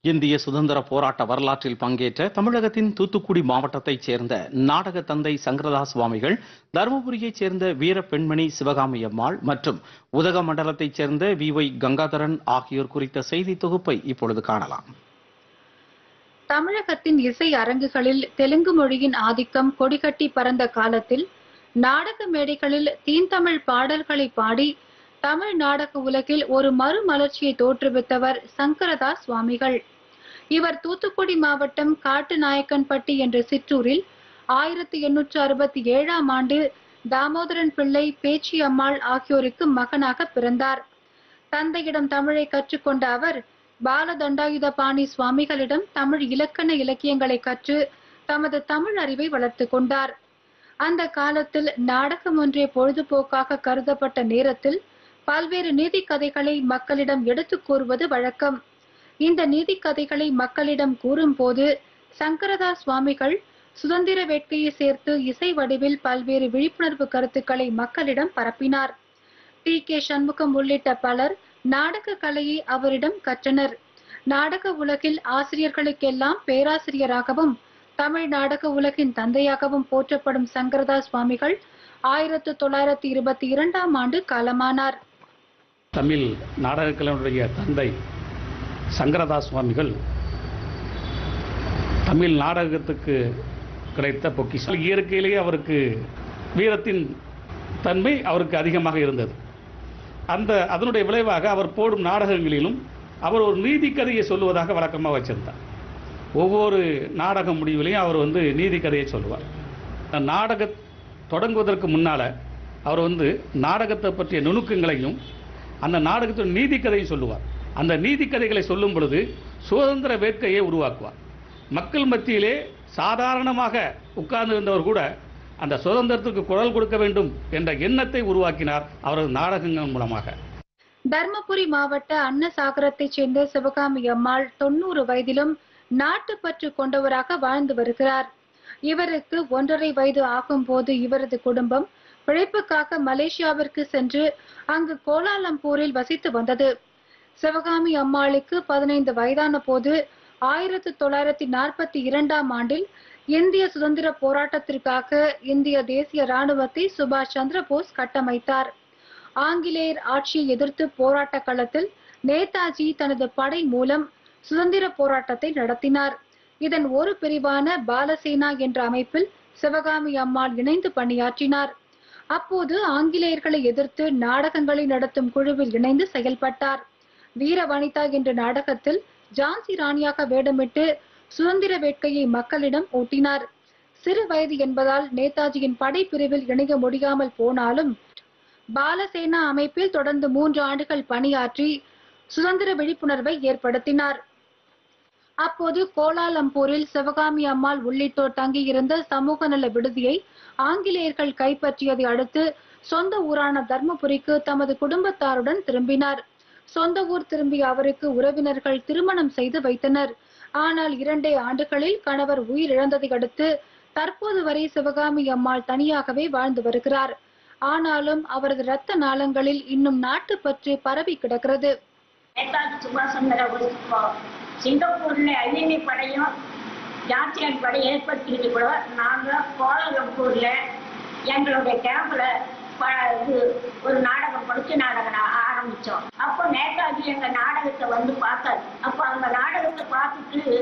இந்திய சுதந்திர போராட்ட வரலாற்றில் பங்கேற்ற தமிழகத்தின் தூத்துக்குடி மாவட்டத்தைச் சேர்ந்த நாடக தந்தை சங்கரதா சுவாமிகள் தருமபுரியைச் சேர்ந்த வீர பெண்மணி சிவகாமி அம்மாள் மற்றும் உதகமண்டலத்தைச் சேர்ந்த வி ஒய் கங்காதரன் ஆகியோர் குறித்த செய்தி தொகுப்பை இப்பொழுது காணலாம் தமிழகத்தின் இசை அரங்குகளில் தெலுங்கு மொழியின் ஆதிக்கம் கொடிகட்டி பறந்த காலத்தில் நாடக மேடைகளில் தீந்தமிழ் பாடல்களை பாடி தமிழ் நாடக உலகில் ஒரு மறுமலர்ச்சியை தோற்றுவித்தவர் சங்கரதாஸ் சுவாமிகள் இவர் தூத்துக்குடி மாவட்டம் காட்டுநாயக்கன்பட்டி என்ற சிற்றூரில் ஆயிரத்தி எண்ணூற்று அறுபத்தி ஏழாம் ஆண்டு தாமோதரன் பிள்ளை பேச்சி அம்மாள் ஆகியோருக்கு மகனாக பிறந்தார் தந்தையிடம் தமிழை கற்றுக்கொண்ட அவர் பாலதண்டாயுதபாணி சுவாமிகளிடம் தமிழ் இலக்கண இலக்கியங்களை கற்று தமது தமிழ் அறிவை வளர்த்து கொண்டார் அந்த காலத்தில் நாடகம் ஒன்றே பொழுதுபோக்காக கருதப்பட்ட நேரத்தில் பல்வேறு நீதி கதைகளை மக்களிடம் எடுத்துக் கூறுவது வழக்கம் இந்த நீதி கதைகளை மக்களிடம் கூறும்போது சங்கரதாஸ் சுவாமிகள் சுதந்திர வேட்கையை சேர்த்து இசை வடிவில் பல்வேறு விழிப்புணர்வு கருத்துக்களை மக்களிடம் பரப்பினார் டி கே சண்முகம் உள்ளிட்ட பலர் நாடக கலையை அவரிடம் கற்றனர் நாடக உலகில் ஆசிரியர்களுக்கெல்லாம் பேராசிரியராகவும் தமிழ் நாடக உலகின் தந்தையாகவும் போற்றப்படும் சங்கரதாஸ் சுவாமிகள் ஆயிரத்து தொள்ளாயிரத்தி இருபத்தி இரண்டாம் ஆண்டு காலமானார் தமிழ் நாடகக்கலைஞருடைய தந்தை சங்கரதாஸ் சுவாமிகள் தமிழ் நாடகத்துக்கு கிடைத்த பொக்கிஷம் இயற்கையிலேயே அவருக்கு வீரத்தின் தன்மை அவருக்கு அதிகமாக இருந்தது அந்த அதனுடைய விளைவாக அவர் போடும் நாடகங்களிலும் அவர் ஒரு நீதி கதையை சொல்லுவதாக வழக்கமாக வச்சிருந்தார் ஒவ்வொரு நாடக முடிவிலையும் அவர் வந்து நீதி கதையை சொல்லுவார் அந்த நாடக தொடங்குவதற்கு முன்னால் அவர் வந்து நாடகத்தை பற்றிய நுணுக்கங்களையும் அந்த நாடகத்தின் நீதி கதையை சொல்லுவார் அந்த நீதி கதைகளை சொல்லும் பொழுது சுதந்திர வேட்கையை உருவாக்குவார் மக்கள் மத்தியிலே சாதாரணமாக உட்கார்ந்திருந்தவர் கூட அந்த சுதந்திரத்திற்கு குரல் கொடுக்க வேண்டும் என்ற எண்ணத்தை உருவாக்கினார் அவரது நாடகங்கள் மூலமாக தர்மபுரி மாவட்ட அன்னசாகரத்தைச் சேர்ந்த சிவகாமி அம்மாள் தொண்ணூறு வயதிலும் நாட்டுப்பற்று கொண்டவராக வாழ்ந்து வருகிறார் இவருக்கு ஒன்றரை வயது ஆகும்போது இவரது குடும்பம் பிழைப்புக்காக மலேசியாவிற்கு சென்று அங்கு கோலாலம்பூரில் வசித்து வந்தது சிவகாமி அம்மாளுக்கு பதினைந்து வயதான போது ஆயிரத்தி தொள்ளாயிரத்தி நாற்பத்தி இரண்டாம் ஆண்டில் இந்திய சுதந்திர போராட்டத்திற்காக இந்திய தேசிய ராணுவத்தை சுபாஷ் சந்திர போஸ் கட்டமைத்தார் ஆங்கிலேயர் ஆட்சியை எதிர்த்து போராட்ட களத்தில் நேதாஜி தனது படை மூலம் சுதந்திர போராட்டத்தை நடத்தினார் இதன் ஒரு பிரிவான பாலசேனா என்ற அமைப்பில் சிவகாமி அம்மாள் இணைந்து பணியாற்றினார் அப்போது ஆங்கிலேயர்களை எதிர்த்து நாடகங்களை நடத்தும் குழுவில் இணைந்து செயல்பட்டார் வீர வனிதா என்ற நாடகத்தில் ஜான்சி ராணியாக வேடமிட்டு சுதந்திர வேட்கையை மக்களிடம் ஊட்டினார் சிறு வயது என்பதால் நேதாஜியின் படைப்பிரிவில் இணைய முடியாமல் போனாலும் பாலசேனா அமைப்பில் தொடர்ந்து மூன்று ஆண்டுகள் பணியாற்றி சுதந்திர விழிப்புணர்வை ஏற்படுத்தினார் அப்போது கோலாலம்பூரில் சிவகாமி அம்மாள் உள்ளிட்டோர் தங்கியிருந்த சமூக நல விடுதியை ஆங்கிலேயர்கள் கைப்பற்றியதை அடுத்து சொந்த ஊரான தர்மபுரிக்கு தமது குடும்பத்தாருடன் திரும்பினார் சொந்த ஊர் திரும்பிய அவருக்கு உறவினர்கள் திருமணம் செய்து வைத்தனர் ஆனால் இரண்டே ஆண்டுகளில் கணவர் உயிரிழந்ததை அடுத்து தற்போது வரை சிவகாமி அம்மாள் தனியாகவே வாழ்ந்து வருகிறார் ஆனாலும் அவரது இரத்த நாளங்களில் இன்னும் நாட்டுப்பற்று பரவி கிடக்கிறது நேதாஜி சுபாஷ் சந்திர போஸ் இப்போ சிங்கப்பூர்ல ஐஎன்ஏ படையும் ஜார்ஜியன் படை ஏற்படுத்திக்கிட்டு கூட நாங்கள் கோலாலம்பூர்ல எங்களுடைய கேம்ப்ல இது ஒரு நாடகம் படிச்சு நாடகம் ஆ- ஆரம்பிச்சோம் அப்போ நேதாஜி எங்க நாடகத்தை வந்து பார்த்தாரு அப்போ அந்த நாடகத்தை பார்த்துட்டு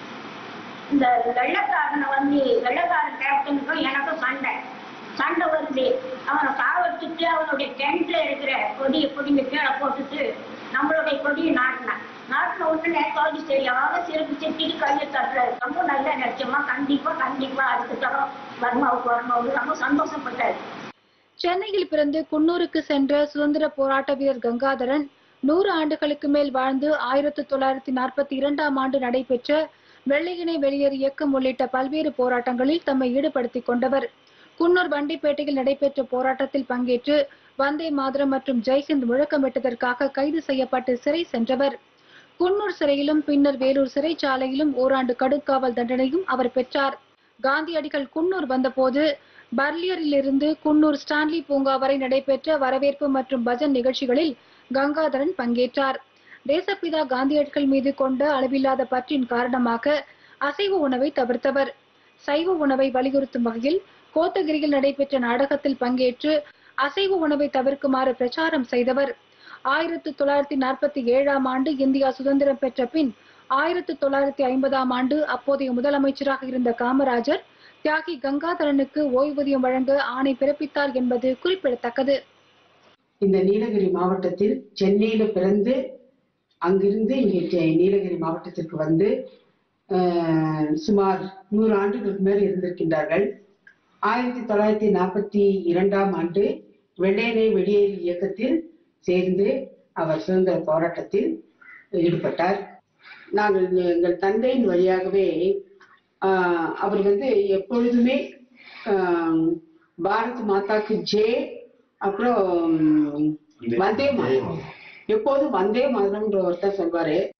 இந்த வெள்ளக்காரனை வந்து வெள்ளக்காரன் கேப்டனுக்கும் எனக்கும் சண்டை சண்டை வருது அவனை சாவடிச்சுட்டு அவனுடைய டென்ட்ல இருக்கிற கொடியை பிடிங்க கீழே போட்டுட்டு நம்மளுடைய கொடியை நாட்டினான் நாட்டின உடனே நேதாஜி சரியாக சிறப்பு செட்டிட்டு கையை தட்டுறாரு ரொம்ப நல்லா நினைச்சோமா கண்டிப்பா கண்டிப்பா அடுத்த தரம் பர்மாவுக்கு வரணும் ரொம்ப சந்தோஷப்பட்டாரு சென்னையில் பிறந்து குன்னூருக்கு சென்ற சுதந்திர போராட்ட வீரர் கங்காதரன் நூறு ஆண்டுகளுக்கு மேல் வாழ்ந்து ஆயிரத்தி தொள்ளாயிரத்தி நாற்பத்தி இரண்டாம் ஆண்டு நடைபெற்ற வெள்ளையனே வெளியேறு இயக்கம் உள்ளிட்ட பல்வேறு போராட்டங்களில் தம்மை ஈடுபடுத்திக் கொண்டவர் குன்னூர் வண்டிப்பேட்டையில் நடைபெற்ற போராட்டத்தில் பங்கேற்று வந்தே மாதரம் மற்றும் ஜெய்ஹிந்த் முழக்கமிட்டதற்காக கைது செய்யப்பட்டு சிறை சென்றவர் குன்னூர் சிறையிலும் பின்னர் வேலூர் சிறைச்சாலையிலும் ஓராண்டு கடுங்காவல் தண்டனையும் அவர் பெற்றார் காந்தியடிகள் குன்னூர் வந்தபோது பர்லியரிலிருந்து குன்னூர் ஸ்டான்லி பூங்கா வரை நடைபெற்ற வரவேற்பு மற்றும் பஜன் நிகழ்ச்சிகளில் கங்காதரன் பங்கேற்றார் தேசப்பிதா காந்தியடிகள் மீது கொண்ட அளவில்லாத பற்றின் காரணமாக அசைவ உணவை தவிர்த்தவர் சைவ உணவை வலியுறுத்தும் வகையில் கோத்தகிரியில் நடைபெற்ற நாடகத்தில் பங்கேற்று அசைவ உணவை தவிர்க்குமாறு பிரச்சாரம் செய்தவர் ஆயிரத்து தொள்ளாயிரத்தி நாற்பத்தி ஏழாம் ஆண்டு இந்தியா சுதந்திரம் பெற்ற பின் ஆயிரத்து தொள்ளாயிரத்தி ஐம்பதாம் ஆண்டு அப்போதைய முதலமைச்சராக இருந்த காமராஜர் தியாகி கங்காதரனுக்கு ஓய்வூதியம் வழங்க ஆணை பிறப்பித்தார் என்பது குறிப்பிடத்தக்கது இந்த நீலகிரி மாவட்டத்தில் சென்னையில பிறந்து அங்கிருந்து இங்கே செ- நீலகிரி மாவட்டத்திற்கு வந்து ஆஹ், சுமார் நூறு ஆண்டுகளுக்கு மேல் இருந்திருக்கின்றார்கள் ஆயிரத்தி தொள்ளாயிரத்தி நாற்பத்தி இரண்டாம் ஆண்டு வெள்ளையனை வெளியேறு இயக்கத்தில் சேர்ந்து அவர் சுதந்திர போராட்டத்தில் ஈடுபட்டார் நாங்கள் எங்கள் தந்தையின் வழியாகவே ஆஹ், அவர் வந்து எப்பொழுதுமே ஆஹ், பாரத் மாதாக்கு ஜே அப்புறம் வந்தே மாதரம் எப்போதும் வந்தே மாதரம்ன்ற ஒருத்தர் சொல்வாரு